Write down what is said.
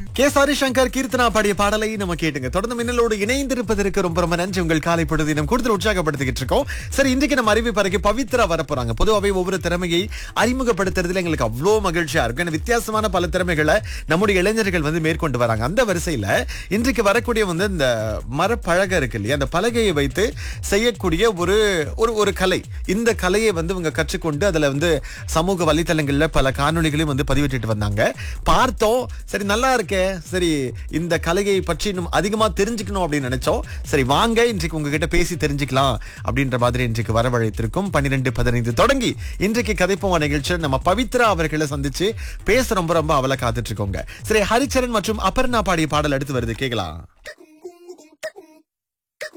K sorry Shankar Keerthana பாடிய பாடலை நம்ம கேட்டுங்க தொடர்ந்து மின்னலோடு இணைந்திருப்பதற்கு ரொம்ப ரொம்ப நன்றி உங்கள் காலை பொழுது நம்ம கூடுதல் உற்சாகப்படுத்திக்கிட்டு இருக்கோம் சரி இன்றைக்கு நம்ம அறிவிப்பறைக்கு பவித்ரா வரப்போறாங்க பொதுவாகவே ஒவ்வொரு திறமையை அறிமுகப்படுத்துறதுல எங்களுக்கு அவ்வளோ மகிழ்ச்சியா இருக்கும் ஏன்னா வித்தியாசமான பல திறமைகளை நம்முடைய இளைஞர்கள் வந்து மேற்கொண்டு வராங்க அந்த வரிசையில இன்றைக்கு வரக்கூடிய வந்து இந்த மரப்பலகை இருக்கு இல்லையா அந்த பலகையை வைத்து செய்யக்கூடிய ஒரு ஒரு ஒரு கலை இந்த கலையை வந்து இவங்க கற்றுக்கொண்டு அதுல வந்து சமூக வலைத்தளங்கள்ல பல காணொளிகளையும் வந்து பதிவிட்டுட்டு வந்தாங்க பார்த்தோம் சரி நல்லா இருக்கே சரி இந்த கலையை பற்றி இன்னும் அதிகமா தெரிஞ்சுக்கணும் அப்படின்னு நினைச்சோம் சரி வாங்க இன்றைக்கு உங்ககிட்ட பேசி தெரிஞ்சுக்கலாம் அப்படின்ற மாதிரி இன்றைக்கு வரவழைத்திருக்கும் பன்னிரெண்டு பதினைந்து தொடங்கி இன்றைக்கு கதைப்போம் நிகழ்ச்சியில் நம்ம பவித்ரா அவர்களை சந்திச்சு பேச ரொம்ப ரொம்ப அவளை காத்துட்டு இருக்கோங்க சரி ஹரிச்சரன் மற்றும் அபர்ணா பாடிய பாடல் அடுத்து வருது கேக்கலாம்